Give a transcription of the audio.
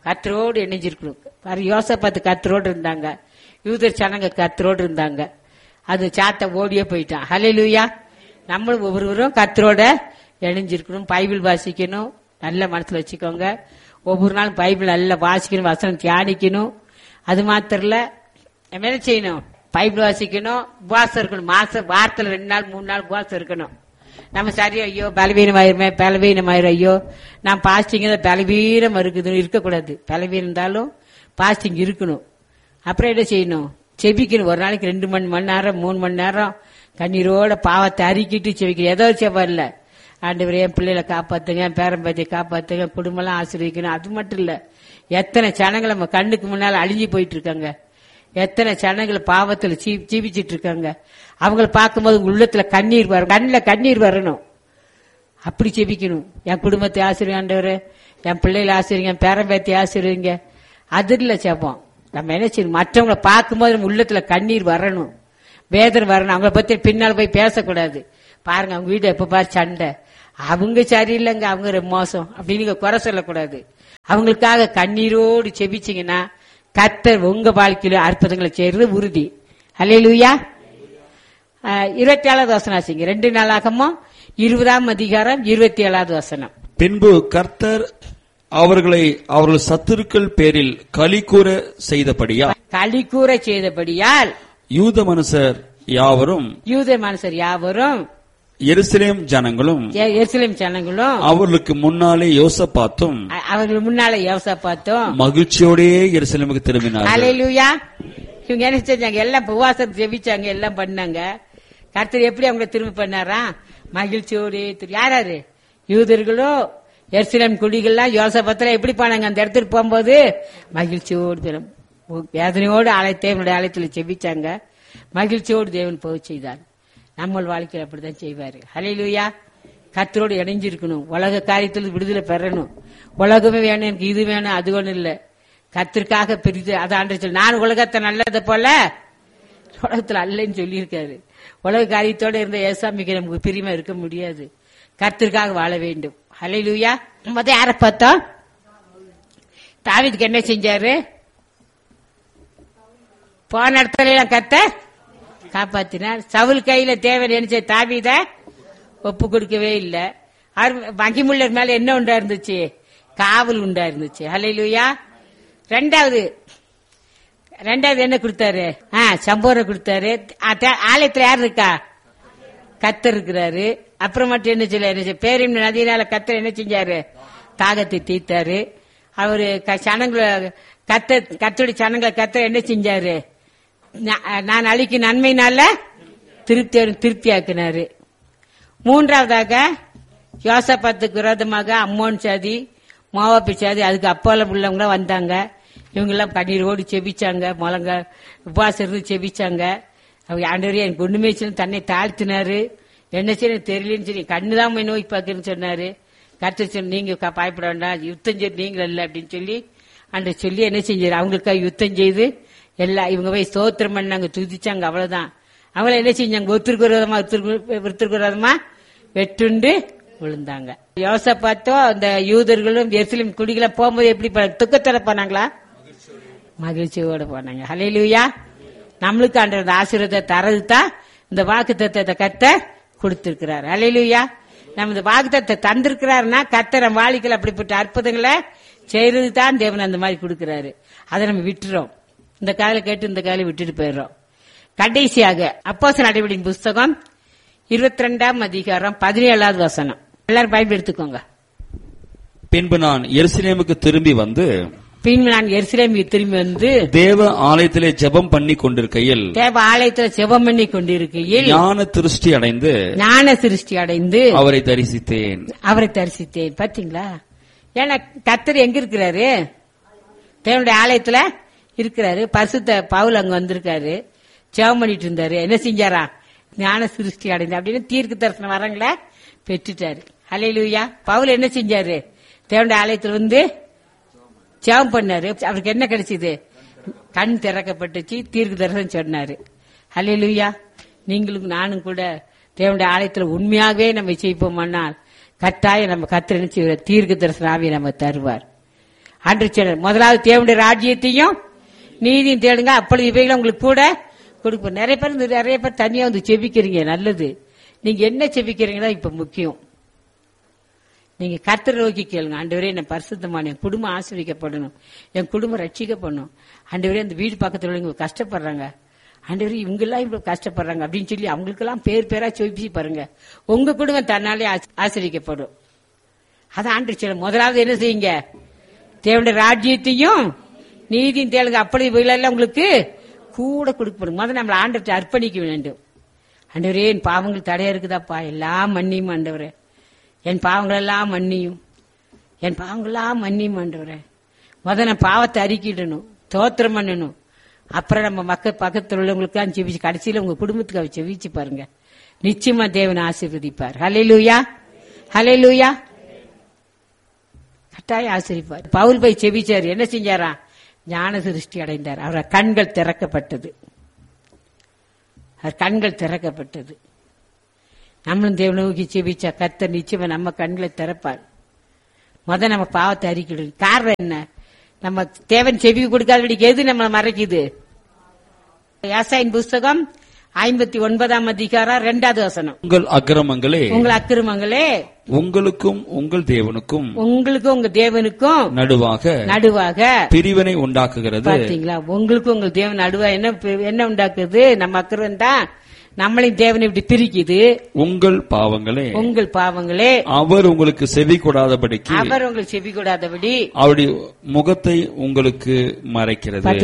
கத்தரோடு இணைஞ்சிருக்கணும் பாரு யோசப்பாத்து கத்தரோடு இருந்தாங்க யூதர் சனங்க கத்தரோடு இருந்தாங்க அது சாத்த ஓடியே போயிட்டான் ஹalleluya நம்மளும் ஒவ்வொருவரும் கத்தரோட இணைஞ்சிருக்கணும் பைபிள் வாசிக்கணும் நல்ல மனசுல வச்சுக்கோங்க ஒவ்வொரு நாளும் பைபிள் நல்லா வாசிக்கணும் வசனம் தியானிக்கணும் அது மாத்திரம் இல்ல நம்ம என்ன செய்யணும் பைபிள் வாசிக்கணும் உபவாசம் இருக்கணும் மாசம் வாரத்துல ரெண்டு நாள் மூணு நாள் உபவாசம் இருக்கணும் நம்ம சரி ஐயோ பலவீனமாயிருமே பலவீனமாயிரும் ஐயோ நான் பாஸ்டிங் பலவீனம் இருக்குது இருக்கக்கூடாது பலவீனம் இருந்தாலும் பாஸ்டிங் இருக்கணும் அப்புறம் என்ன செய்யணும் செபிக்கணும் ஒரு நாளைக்கு ரெண்டு மணி மணி நேரம் மூணு மணி நேரம் கண்ணீரோட பாவத்தை அறிக்கிட்டு செபிக்கணும் ஏதோ செவ்வா இல்ல ஆண்டவரே என் பிள்ளைகளை காப்பாத்துங்க என் பேரம்பத்தியை காப்பாத்துங்க குடும்பம்லாம் ஆசீர்வதிக்கணும் அது மட்டும் இல்ல எத்தனை ஜனங்கள் நம்ம கண்ணுக்கு முன்னால அழிஞ்சு போயிட்டு இருக்காங்க எத்தனை ஜனங்கள் பாவத்துல ஜீ- ஜீவிச்சிட்டு இருக்காங்க அவங்கள பார்க்கும்போது உங்க உள்ளத்துல கண்ணீர் வரும் கண்ணில் கண்ணீர் வரணும் அப்படி ஜெபிக்கணும் என் குடும்பத்தை ஆசிரியர் என் பிள்ளைகளை ஆசிரியங்க என் பேரம்பேத்தி ஆசிரியங்க அது இல்ல ஜெபம் நம்ம என்ன செய்யணும் மற்றவங்கள பார்க்கும்போது நம்ம உள்ளத்துல கண்ணீர் வரணும் வேதனை வரணும் அவங்கள பத்தி பின்னால் போய் பேசக்கூடாது பாருங்க அவங்க வீடு எப்ப பாரு சண்டை அவங்க சரியில்லைங்க அவங்க ரொம்ப மோசம் அப்படின்னு நீங்க குறை சொல்லக்கூடாது அவங்களுக்காக கண்ணீரோடு செபிச்சீங்கன்னா கர்த்தர் உங்க வாழ்க்கையில அற்புதங்களை செய்யறது உறுதி அல்லேலூயா அஹ், இருபத்தி ஏழாவது வசனம் ஆச்சுங்க ரெண்டு நாளாகமோ இருபதாம் அதிகாரம் இருபத்தி ஏழாவது வசனம் பின்பு கர்த்தர் அவர்களை அவர்கள் சத்துருக்கள் பேரில் களி கூற செய்தபடியா களி கூற செய்தபடியால் யூத மனுஷர் யாவரும் யூத மனுஷர் யாவரும் எருசலேம் ஜனங்களும் எ- எருசலேம் ஜனங்களும் அவர்களுக்கு முன்னாலே யோசபாத்தும் அ- அவர்கள் முன்னால யோசா பார்த்தோம் மகிழ்ச்சியோடே எருசலேமுக்கு திரும்பினார்கள் அலையிலுயா இவங்க என்ன செஞ்சாங்க எல்லாம் உபவாசம் ஜெபிச்சாங்க எல்லாம் பண்ணாங்க கர்த்தர் எப்படி அவங்கள திரும்ப பண்ணாரா மகிழ்ச்சியோடு திரு- யாராரு யூதர்களும் எருசலேம் குடிகள்லாம் யோசபத்திரம் எப்படி போனாங்க அந்த இடத்துக்கு போகும்போது மகிழ்ச்சியோடு தினம் வேதனையோடு ஆலய தேவனுடைய ஆலயத்தில் செபிச்சாங்க மகிழ்ச்சியோடு தேவன் போக செய்தார் நம்ம வாழ்க்கையில் அப்படிதான் செய்வாரு ஹalleluya கர்த்தரோடு இணைஞ்சிருக்கணும் உலக காரியத்தில் விடுதலை பெறணும் உலகமே வேணும் எனக்கு இது வேணும் அது ஒண்ணும் இல்ல கத்திற்காக பிரித்து அதை ஆண்டு சொல்லி நான் உலகத்தை நல்லதை போல உலகத்துல அல்லன்னு சொல்லியிருக்காரு உலக காரியத்தோட இருந்த ஏசாமிக்கு நமக்கு பிரிமா இருக்க முடியாது கர்த்தருக்காக வாழ வேண்டும் ஹalleluya முத யார பார்த்தோம் தாவீதுக்கு என்ன செஞ்சாரு போன இடத்துல எல்லாம் கத்த காப்பாத்தினார் சவுல் கையில தேவன் என்ன தாவீத ஒப்பு கொடுக்கவே இல்ல அவர் மகிமுள்ளர் மேல என்ன உண்டா இருந்துச்சு காவல் உண்டா இருந்துச்சு ஹalleluya ரெண்டாவது ரெண்டாவது என்ன கொடுத்தாரு ஆ சம்போரம் கொடுத்தாரு ஆ, தே- ஆலயத்துல யார் இருக்கா கத்தர் இருக்கிறாரு அப்புறம் மட்டும் என்ன சொல்ல என்ன செய்ய- பேரின் நதியினால கத்தர் என்ன செஞ்சாரு தாகத்தை தீர்த்தாரு அவரு க- சனங்களை கத்த கத்தோட சனங்களை கத்தர் என்ன செஞ்சாரு நா- நான் அழிக்கும் நன்மையினால திருப்தி திருப்தி ஆக்கினாரு மூன்றாவதாக யோசப்பத்துக்கு விரோதமாக அம்மோன் சாதி மோவாப்பி சாதி அதுக்கு அப்பால உள்ளவங்க வந்தாங்க இவங்க எல்லாம் கண்ணீரோடு செபிச்சாங்க முழங்க உபவாசம் இருந்து செபிச்சாங்க அவங்க ஆண்டவரே எனக்கு ஒண்ணுமே சொல்லி தன்னை தாழ்த்தினாரு என்ன செய்ய தெரியலன்னு சொல்லி கண்ணுதான் போய் நோய் பார்க்கறேன்னு சொன்னாரு கருத்து சொல்லி நீங்க க- பயப்பட வேண்டாம் யுத்தம் செய்து நீங்கள் இல்லை அப்படின்னு சொல்லி அன்று சொல்லி என்ன செஞ்சாரு அவங்களுக்காக யுத்தம் செய்து எல்லாம் இவங்க போய் ஸ்தோத்திரம் பண்ணாங்க துதிச்சாங்க அவ்வளவுதான் அவங்கள என்ன செஞ்சாங்க ஒருத்தருக்கு விரோதமா ஒருத்தருக்கு ஒருத்தருக்கு விரோதமா வெட்டுண்டு விழுந்தாங்க யோசப்பாத்தோ அந்த யூதர்களும் எருசலேம் குடிகளை போகும்போது எப்படி போனாங்க? துக்கத்தோட போனாங்களா மகிழ்ச்சியோட போனாங்க ஹalleluya நம்மளுக்கு ஆண்டவர் ஆசீர்வாதத்தை தரது தான் இந்த வாக்கு தத்தத்தை கத்த கொடுத்திருக்கிறார் ஹalleluya நம்ம இந்த வாக்கு தத்தை தந்திருக்கிறாருன்னா கத்த நம்ம வாழ்க்கையில் அப்படிப்பட்ட அற்புதங்களை செய்யறது தான் தேவன் அந்த மாதிரி கொடுக்கிறாரு அதை நம்ம விட்டுறோம் இந்த காலை கேட்டு இந்த காலை விட்டுட்டு போயிடுறோம் கடைசியாக அப்போஸ் நடவடிக்கை புஸ்தகம் இருபத்தி ரெண்டாம் அதிகாரம் பதினேழாவது வசனம் எல்லாரும் பைபிள் எடுத்துக்கோங்க பின்பு நான் எருசலேமுக்கு திரும்பி வந்து பின் நான் எருசலேமுக்கு திரும்பி வந்து தேவ ஆலயத்திலே ஜெபம் பண்ணி கொண்டிருக்கையில் தேவ ஆலயத்துல செபம் பண்ணி கொண்டிருக்கையில் ஞான திருஷ்டி அடைந்து ஞான சிருஷ்டி அடைந்து அவரை தரிசித்தேன் அவரை தரிசித்தேன் பாத்தீங்களா ஏன்னா கத்தர் எங்க இருக்கிறாரு தேவனுடைய ஆலயத்துல இருக்கிறாரு பரிசுத்த பவுல் அங்க வந்திருக்காரு ஜெபம் பண்ணிட்டு இருந்தாரு என்ன செஞ்சாரா ஞான சிருஷ்டி அடைந்து அப்படின்னு தீர்க்க தரிசனம் வரங்கள பெற்றுட்டாரு ஹalleluya பவுல் என்ன செஞ்சாரு தேவனுடைய ஆலயத்துல வந்து ஜெபம் பண்ணாரு அவருக்கு என்ன கிடைச்சது கண் திறக்கப்பட்டுச்சு தீர்க்க தரிசனம் சொன்னாரு ஹalleluya நீங்களும் நானும் கூட தேவனுடைய ஆலயத்துல உண்மையாகவே நம்ம செய்வோமானால் கட்டாயம் நம்ம கத்திர தீர்க்க தரிசன ஆவியை நம்ம தருவார் அன்று சொன்னார் முதலாவது தேவனுடைய ராஜ்யத்தையும் நீதியும் தேடுங்க அப்பொழுது இவைகளை உங்களுக்கு கூட கொடுப்போம் நிறைய பேர் இந்த நிறைய பேர் தனியா வந்து செபிக்கிறீங்க நல்லது நீங்க என்ன செபிக்கிறீங்களோ இப்ப முக்கியம் நீங்க கர்த்தரை நோக்கி கேளுங்க ஆண்டவரே என்ன பரிசுத்தமான என் குடும்பம் ஆசிரியக்கப்படணும் என் குடும்பம் ரட்சிக்கப்படணும் ஆண்டவரே அந்த வீடு பக்கத்துல உள்ளவங்க கஷ்டப்படுறாங்க ஆண்டவரே இவங்க எல்லாம் இவ்வளவு கஷ்டப்படுறாங்க அப்படின்னு சொல்லி அவங்களுக்கெல்லாம் பேர் பேரா சொல்லி பாருங்க உங்க குடும்பம் தன்னாலே ஆசி- ஆசீர்வதிக்கப்படும் அதான் ஆண்டு சொல்ல முதலாவது என்ன செய்யுங்க தேவனுடைய ராஜ்யத்தையும் நீதியும் தேளுங்க அப்படி எல்லாம் உங்களுக்கு கூட கொடுக்கப்படும் முதல்ல நம்மளை ஆண்டத்தை அர்ப்பணிக்க வேண்டும் ஆண்டவரே என் பாவங்கள் தடையா இருக்குதாப்பா எல்லாம் மன்னியும் ஆண்டவரே என் பாவங்கள் எல்லாம் மன்னியும் என் பாவங்கள்லாம் மன்னியும் ஆண்டவரே முத நான் பாவத்தை அறிக்கிடணும் தோத்திரம் பண்ணணும் அப்புறம் நம்ம மக்கள் பக்கத்தில் உள்ளவங்களுக்கெல்லாம் செவிச்சு கடைசியில உங்க குடும்பத்துக்கு அவர் செவிச்சு பாருங்க நிச்சயமா தேவன் ஆசீர்வதிப்பார் ஹலே லூயா ஹலே லூயா கட்டாயம் ஆசிரிப்பார் பவுல் போய் செவிச்சார் என்ன செஞ்சாரா ஞான திருஷ்டி அடைந்தார் அவர கண்கள் திறக்கப்பட்டது அவர் கண்கள் திறக்கப்பட்டது நம்மளும் தேவனை நோக்கி செபிச்சா கர்த்தர் நிச்சயமா நம்ம கண்களை திறப்பார் முத நம்ம பாவத்தை அறிக்கிடும் காரணம் என்ன நம்ம தேவன் செவி கொடுக்காதபடிக்கு எது நம்மளை மறைக்குது யாசாயின் புஸ்தகம் ஐம்பத்தி ஒன்பதாம் அதிகாரம் ரெண்டாவது வசனம் உங்கள் அக்கிரமங்களே உங்கள் அக்கிரமங்களே உங்களுக்கும் உங்கள் தேவனுக்கும் உங்களுக்கும் உங்க தேவனுக்கும் நடுவாக நடுவாக பிரிவினை உண்டாக்குகிறது பாத்தீங்களா உங்களுக்கும் உங்க தேவன் நடுவா என்ன பி- என்ன உண்டாக்குது நம்ம அக்கிரம் தான் நம்மளையும் தேவன் இப்படி பிரிக்குது உங்கள் பாவங்களே உங்கள் பாவங்களே அவர் உங்களுக்கு செவி கொடாதபடிக்கு அவர் உங்களுக்கு செவி கூடாதபடி அவருடைய முகத்தை உங்களுக்கு மறைக்கிறது